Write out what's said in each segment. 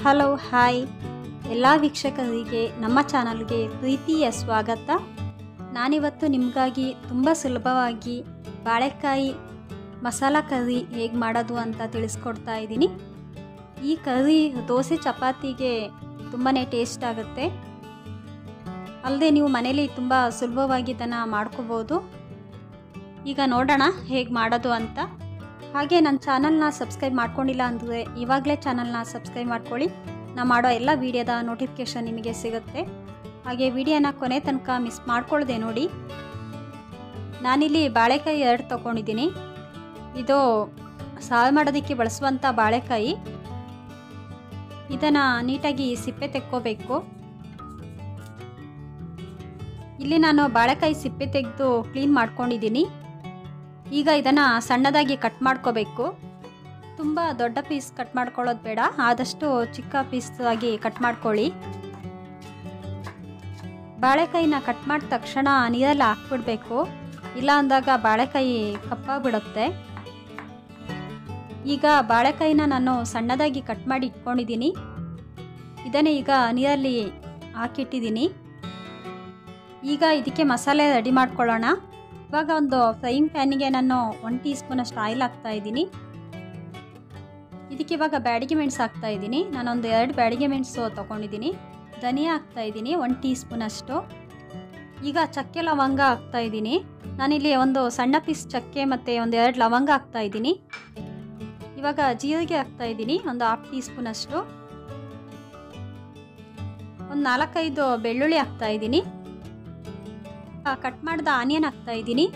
hello hi ಎಲ್ಲ ವೀಕ್ಷಕರಿಗೆ ನಮ್ಮ ಚಾನಲ್ಗೆ ಪ್ರೀತಿಯ ಸ್ವಾಗತ ನಾನಿವತ್ತು ನಿಮಗಾಗಿ ತುಂಬ ಸುಲಭವಾಗಿ ಬಾಳೆಕಾಯಿ ಮಸಾಲ ಕರಿ ಹೇಗೆ ಮಾಡೋದು ಅಂತ ತಿಳಿಸ್ಕೊಡ್ತಾ ಇದ್ದೀನಿ ಈ ಕರಿ ದೋಸೆ ಚಪಾತಿಗೆ ತುಂಬಾ ಟೇಸ್ಟ್ ಆಗುತ್ತೆ ಅಲ್ಲದೆ ನೀವು ಮನೇಲಿ ತುಂಬ ಸುಲಭವಾಗಿ ಇದನ್ನು ಮಾಡ್ಕೋಬೋದು ಈಗ ನೋಡೋಣ ಹೇಗೆ ಮಾಡೋದು ಅಂತ ಹಾಗೆ ನನ್ನ ಚಾನಲ್ನ ಸಬ್ಸ್ಕ್ರೈಬ್ ಮಾಡ್ಕೊಂಡಿಲ್ಲ ಅಂದರೆ ಇವಾಗಲೇ ಚಾನಲ್ನ ಸಬ್ಸ್ಕ್ರೈಬ್ ಮಾಡ್ಕೊಳ್ಳಿ ನಾ ಮಾಡೋ ಎಲ್ಲ ವೀಡಿಯೋದ ನೋಟಿಫಿಕೇಷನ್ ನಿಮಗೆ ಸಿಗುತ್ತೆ ಹಾಗೆ ವಿಡಿಯೋನ ಕೊನೆ ತನಕ ಮಿಸ್ ಮಾಡ್ಕೊಳ್ಳದೆ ನೋಡಿ ನಾನಿಲ್ಲಿ ಬಾಳೆಕಾಯಿ ಎರಡು ತೊಗೊಂಡಿದ್ದೀನಿ ಇದು ಸಾರು ಮಾಡೋದಕ್ಕೆ ಬಳಸುವಂಥ ಬಾಳೆಕಾಯಿ ಇದನ್ನು ನೀಟಾಗಿ ಸಿಪ್ಪೆ ತೆಕ್ಕೋಬೇಕು ಇಲ್ಲಿ ನಾನು ಬಾಳೆಕಾಯಿ ಸಿಪ್ಪೆ ತೆಗೆದು ಕ್ಲೀನ್ ಮಾಡ್ಕೊಂಡಿದ್ದೀನಿ ಈಗ ಇದನ್ನು ಸಣ್ಣದಾಗಿ ಕಟ್ ಮಾಡ್ಕೋಬೇಕು ತುಂಬ ದೊಡ್ಡ ಪೀಸ್ ಕಟ್ ಮಾಡ್ಕೊಳ್ಳೋದು ಬೇಡ ಆದಷ್ಟು ಚಿಕ್ಕ ಪೀಸ್ ಆಗಿ ಕಟ್ ಮಾಡ್ಕೊಳ್ಳಿ ಬಾಳೆಕಾಯಿನ ಕಟ್ ಮಾಡಿದ ತಕ್ಷಣ ನೀರಲ್ಲಿ ಹಾಕ್ಬಿಡ್ಬೇಕು ಇಲ್ಲ ಅಂದಾಗ ಬಾಳೆಕಾಯಿ ಕಪ್ಪಾಗ್ಬಿಡುತ್ತೆ ಈಗ ಬಾಳೆಕಾಯಿನ ನಾನು ಸಣ್ಣದಾಗಿ ಕಟ್ ಮಾಡಿ ಇಟ್ಕೊಂಡಿದ್ದೀನಿ ಇದನ್ನೇ ಈಗ ನೀರಲ್ಲಿ ಹಾಕಿಟ್ಟಿದ್ದೀನಿ ಈಗ ಇದಕ್ಕೆ ಮಸಾಲೆ ರೆಡಿ ಮಾಡ್ಕೊಳ್ಳೋಣ ಇವಾಗ ಒಂದು ಫ್ರೈಯಿಂಗ್ ಪ್ಯಾನಿಗೆ ನಾನು ಒನ್ ಟೀ ಸ್ಪೂನಷ್ಟು ಆಯಿಲ್ ಹಾಕ್ತಾ ಇದ್ದೀನಿ ಇದಕ್ಕೆ ಇವಾಗ ಬ್ಯಾಡಿಗೆ ಮೆಣಸು ಹಾಕ್ತಾ ಇದ್ದೀನಿ ನಾನೊಂದು ಎರಡು ಬ್ಯಾಡಿಗೆ ಮೆಣಸು ತೊಗೊಂಡಿದ್ದೀನಿ ಧನಿಯಾ ಹಾಕ್ತಾ ಇದ್ದೀನಿ ಒನ್ ಟೀ ಸ್ಪೂನಷ್ಟು ಈಗ ಚಕ್ಕೆ ಲವಂಗ ಹಾಕ್ತಾ ಇದ್ದೀನಿ ನಾನಿಲ್ಲಿ ಒಂದು ಸಣ್ಣ ಪೀಸ್ ಚಕ್ಕೆ ಮತ್ತು ಒಂದು ಎರಡು ಲವಂಗ ಹಾಕ್ತಾ ಇದ್ದೀನಿ ಇವಾಗ ಜೀರಿಗೆ ಹಾಕ್ತಾ ಇದ್ದೀನಿ ಒಂದು ಹಾಫ್ ಟೀ ಸ್ಪೂನಷ್ಟು ಒಂದು ನಾಲ್ಕೈದು ಬೆಳ್ಳುಳ್ಳಿ ಹಾಕ್ತಾ ಇದ್ದೀನಿ ಕಟ್ ಮಾಡಿದ ಆನಿಯನ್ ಹಾಕ್ತಾ ಇದ್ದೀನಿ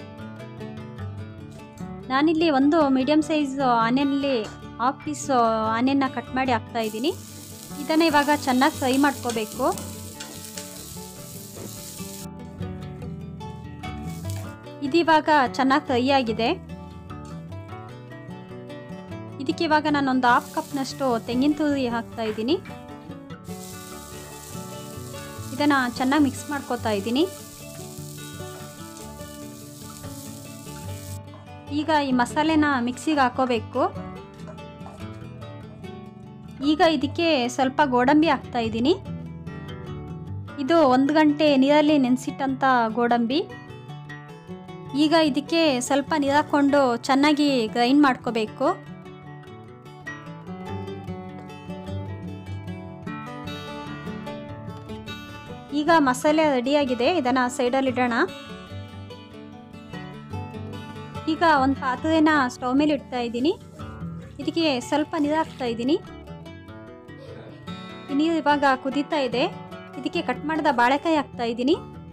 ನಾನಿಲ್ಲಿ ಒಂದು ಮೀಡಿಯಮ್ ಸೈಜ್ ಆನಿಯನ್ಲಿ ಹಾಫ್ ಪೀಸ್ ಆನಿಯನ್ನ ಕಟ್ ಮಾಡಿ ಹಾಕ್ತಾ ಇದ್ದೀನಿ ಇದನ್ನು ಇವಾಗ ಚೆನ್ನಾಗಿ ಫ್ರೈ ಮಾಡ್ಕೋಬೇಕು ಇದಿವಾಗ ಚೆನ್ನಾಗಿ ಫ್ರೈ ಆಗಿದೆ ಇದಕ್ಕೆ ಇವಾಗ ನಾನೊಂದು ಹಾಫ್ ಕಪ್ನಷ್ಟು ತೆಂಗಿನ ತುರಿ ಹಾಕ್ತಾ ಇದ್ದೀನಿ ಇದನ್ನು ಚೆನ್ನಾಗಿ ಮಿಕ್ಸ್ ಮಾಡ್ಕೋತಾ ಇದ್ದೀನಿ ಈಗ ಈ ಮಸಾಲೆನ ಮಿಕ್ಸಿಗೆ ಹಾಕೋಬೇಕು ಈಗ ಇದಕ್ಕೆ ಸ್ವಲ್ಪ ಗೋಡಂಬಿ ಹಾಕ್ತಾ ಇದ್ದೀನಿ ಇದು ಒಂದು ಗಂಟೆ ನೀರಲ್ಲಿ ನೆನೆಸಿಟ್ಟಂಥ ಗೋಡಂಬಿ ಈಗ ಇದಕ್ಕೆ ಸ್ವಲ್ಪ ನೀರು ಹಾಕ್ಕೊಂಡು ಚೆನ್ನಾಗಿ ಗ್ರೈಂಡ್ ಮಾಡ್ಕೋಬೇಕು ಈಗ ಮಸಾಲೆ ರೆಡಿಯಾಗಿದೆ ಇದನ್ನು ಸೈಡಲ್ಲಿ ಇಡೋಣ ಈಗ ಒಂದು ಪಾತ್ರೆನ ಸ್ಟವ್ ಮೇಲೆ ಇಡ್ತಾ ಇದ್ದೀನಿ ಇದಕ್ಕೆ ಸ್ವಲ್ಪ ನೀರು ಹಾಕ್ತಾ ಇದ್ದೀನಿ ಈ ನೀರು ಇವಾಗ ಕುದೀತಾ ಇದೆ ಇದಕ್ಕೆ ಕಟ್ ಮಾಡಿದ ಬಾಳೆಕಾಯಿ ಹಾಕ್ತಾ ಇದ್ದೀನಿ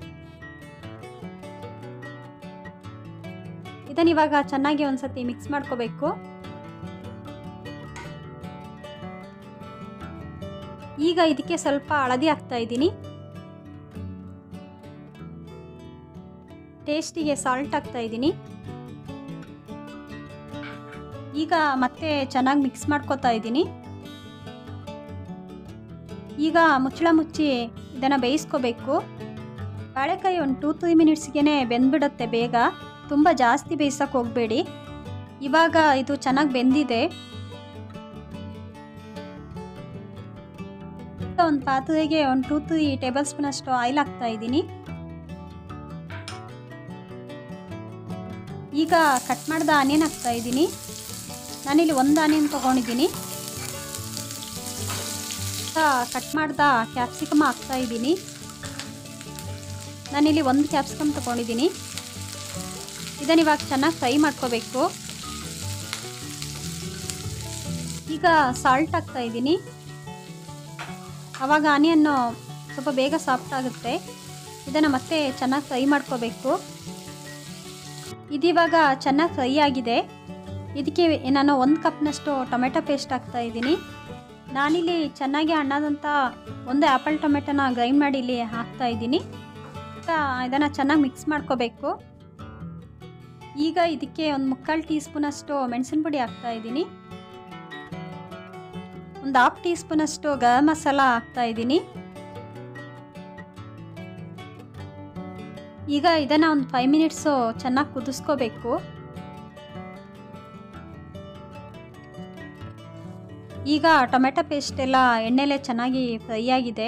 ಇದನ್ನು ಇವಾಗ ಚೆನ್ನಾಗಿ ಒಂದ್ಸತಿ ಮಿಕ್ಸ್ ಮಾಡ್ಕೋಬೇಕು ಈಗ ಇದಕ್ಕೆ ಸ್ವಲ್ಪ ಹಳದಿ ಹಾಕ್ತಾ ಇದ್ದೀನಿ ಟೇಸ್ಟಿಗೆ ಸಾಲ್ಟ್ ಹಾಕ್ತಾ ಇದ್ದೀನಿ ಈಗ ಮತ್ತೆ ಚೆನ್ನಾಗಿ ಮಿಕ್ಸ್ ಮಾಡ್ಕೋತಾ ಇದ್ದೀನಿ ಈಗ ಮುಚ್ಚಳ ಮುಚ್ಚಿ ಇದನ್ನು ಬೇಯಿಸ್ಕೋಬೇಕು ಬಾಳೆಕಾಯಿ ಒಂದು ಟೂ ತ್ರೀ ಮಿನಿಟ್ಸ್ಗೆ ಬೆಂದ್ಬಿಡುತ್ತೆ ಬೇಗ ತುಂಬ ಜಾಸ್ತಿ ಬೇಯಿಸೋಕೆ ಹೋಗಬೇಡಿ ಇವಾಗ ಇದು ಚೆನ್ನಾಗಿ ಬೆಂದಿದೆ ಒಂದು ಪಾತ್ರೆಗೆ ಒಂದು ಟೂ ತ್ರೀ ಟೇಬಲ್ ಸ್ಪೂನಷ್ಟು ಆಯಿಲ್ ಹಾಕ್ತಾ ಇದ್ದೀನಿ ಈಗ ಕಟ್ ಮಾಡಿದ ಆನಿಯನ್ ಹಾಕ್ತಾ ಇದ್ದೀನಿ ನಾನಿಲ್ಲಿ ಒಂದು ಆನಿಯನ್ ತೊಗೊಂಡಿದ್ದೀನಿ ಕಟ್ ಮಾಡಿದ ಕ್ಯಾಪ್ಸಿಕಮ್ ಹಾಕ್ತಾ ಇದ್ದೀನಿ ನಾನಿಲ್ಲಿ ಒಂದು ಕ್ಯಾಪ್ಸಿಕಮ್ ತೊಗೊಂಡಿದ್ದೀನಿ ಇದನ್ನು ಇವಾಗ ಚೆನ್ನಾಗಿ ಫ್ರೈ ಮಾಡ್ಕೋಬೇಕು ಈಗ ಸಾಲ್ಟ್ ಹಾಕ್ತಾ ಇದ್ದೀನಿ ಆವಾಗ ಆನಿಯನ್ನು ಸ್ವಲ್ಪ ಬೇಗ ಸಾಫ್ಟ್ ಆಗುತ್ತೆ ಇದನ್ನು ಮತ್ತೆ ಚೆನ್ನಾಗಿ ಫ್ರೈ ಮಾಡ್ಕೋಬೇಕು ಇದಿವಾಗ ಚೆನ್ನಾಗಿ ಫ್ರೈ ಆಗಿದೆ ಇದಕ್ಕೆ ನಾನು ಒಂದು ಕಪ್ನಷ್ಟು ಟೊಮೆಟೊ ಪೇಸ್ಟ್ ಹಾಕ್ತಾ ಇದ್ದೀನಿ ನಾನಿಲ್ಲಿ ಚೆನ್ನಾಗಿ ಹಣ್ಣಾದಂಥ ಒಂದು ಆ್ಯಪಲ್ ಟೊಮೆಟೊನ ಗ್ರೈಂಡ್ ಮಾಡಿ ಇಲ್ಲಿ ಹಾಕ್ತಾ ಇದ್ದೀನಿ ಇದನ್ನು ಚೆನ್ನಾಗಿ ಮಿಕ್ಸ್ ಮಾಡ್ಕೋಬೇಕು ಈಗ ಇದಕ್ಕೆ ಒಂದು ಮುಕ್ಕಾಲು ಟೀ ಸ್ಪೂನಷ್ಟು ಮೆಣಸಿನ ಪುಡಿ ಹಾಕ್ತಾ ಇದ್ದೀನಿ ಒಂದು ಹಾಫ್ ಟೀ ಸ್ಪೂನಷ್ಟು ಗರಂ ಮಸಾಲ ಹಾಕ್ತಾ ಇದ್ದೀನಿ ಈಗ ಇದನ್ನು ಒಂದು ಫೈವ್ ಮಿನಿಟ್ಸು ಚೆನ್ನಾಗಿ ಕುದಿಸ್ಕೋಬೇಕು ಈಗ ಟೊಮೆಟೊ ಪೇಸ್ಟ್ ಎಲ್ಲ ಎಣ್ಣೆಲೆ ಚೆನ್ನಾಗಿ ಫ್ರೈ ಆಗಿದೆ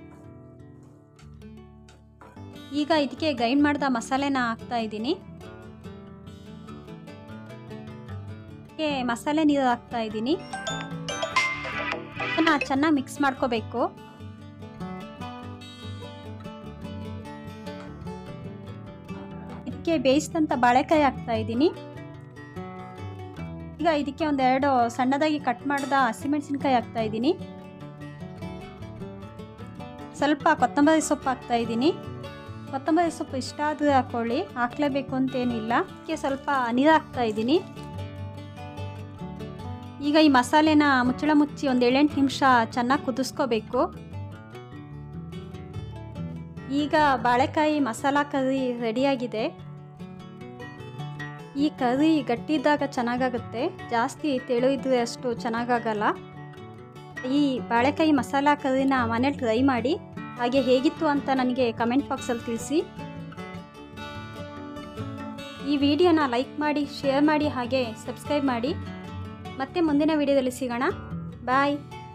ಈಗ ಇದಕ್ಕೆ ಗ್ರೈಂಡ್ ಮಾಡಿದ ಮಸಾಲೆನ ಹಾಕ್ತಾ ಇದ್ದೀನಿ ಇದಕ್ಕೆ ಮಸಾಲೆ ನೀರು ಹಾಕ್ತಾ ಇದ್ದೀನಿ ಅದನ್ನು ಚೆನ್ನಾಗಿ ಮಿಕ್ಸ್ ಮಾಡ್ಕೋಬೇಕು ಇದಕ್ಕೆ ಬೇಯಿಸಿದಂಥ ಬಾಳೆಕಾಯಿ ಹಾಕ್ತಾ ಇದ್ದೀನಿ ಈಗ ಇದಕ್ಕೆ ಒಂದೆರಡು ಸಣ್ಣದಾಗಿ ಕಟ್ ಮಾಡಿದ ಹಸಿಮೆಣಸಿನ್ಕಾಯಿ ಹಾಕ್ತಾ ಇದ್ದೀನಿ ಸ್ವಲ್ಪ ಕೊತ್ತಂಬರಿ ಸೊಪ್ಪು ಹಾಕ್ತಾ ಇದ್ದೀನಿ ಕೊತ್ತಂಬರಿ ಸೊಪ್ಪು ಇಷ್ಟ ಆದರೆ ಹಾಕ್ಕೊಳ್ಳಿ ಹಾಕ್ಲೇಬೇಕು ಅಂತೇನಿಲ್ಲ ಇದಕ್ಕೆ ಸ್ವಲ್ಪ ನೀರು ಹಾಕ್ತಾ ಇದ್ದೀನಿ ಈಗ ಈ ಮಸಾಲೆನ ಮುಚ್ಚಳ ಮುಚ್ಚಿ ಒಂದು ಏಳೆಂಟು ನಿಮಿಷ ಚೆನ್ನಾಗಿ ಕುದಿಸ್ಕೋಬೇಕು ಈಗ ಬಾಳೆಕಾಯಿ ಮಸಾಲ ಕರಿ ರೆಡಿಯಾಗಿದೆ ಈ ಕರಿ ಗಟ್ಟಿ ಇದ್ದಾಗ ಚೆನ್ನಾಗಾಗುತ್ತೆ ಜಾಸ್ತಿ ತೆಳು ಇದ್ರೆ ಅಷ್ಟು ಚೆನ್ನಾಗಾಗಲ್ಲ ಈ ಬಾಳೆಕಾಯಿ ಮಸಾಲ ಕರಿನ ಮನೇಲಿ ಟ್ರೈ ಮಾಡಿ ಹಾಗೆ ಹೇಗಿತ್ತು ಅಂತ ನನಗೆ ಕಮೆಂಟ್ ಬಾಕ್ಸಲ್ಲಿ ತಿಳಿಸಿ ಈ ವಿಡಿಯೋನ ಲೈಕ್ ಮಾಡಿ ಶೇರ್ ಮಾಡಿ ಹಾಗೆ ಸಬ್ಸ್ಕ್ರೈಬ್ ಮಾಡಿ ಮತ್ತೆ ಮುಂದಿನ ವಿಡಿಯೋದಲ್ಲಿ ಸಿಗೋಣ ಬಾಯ್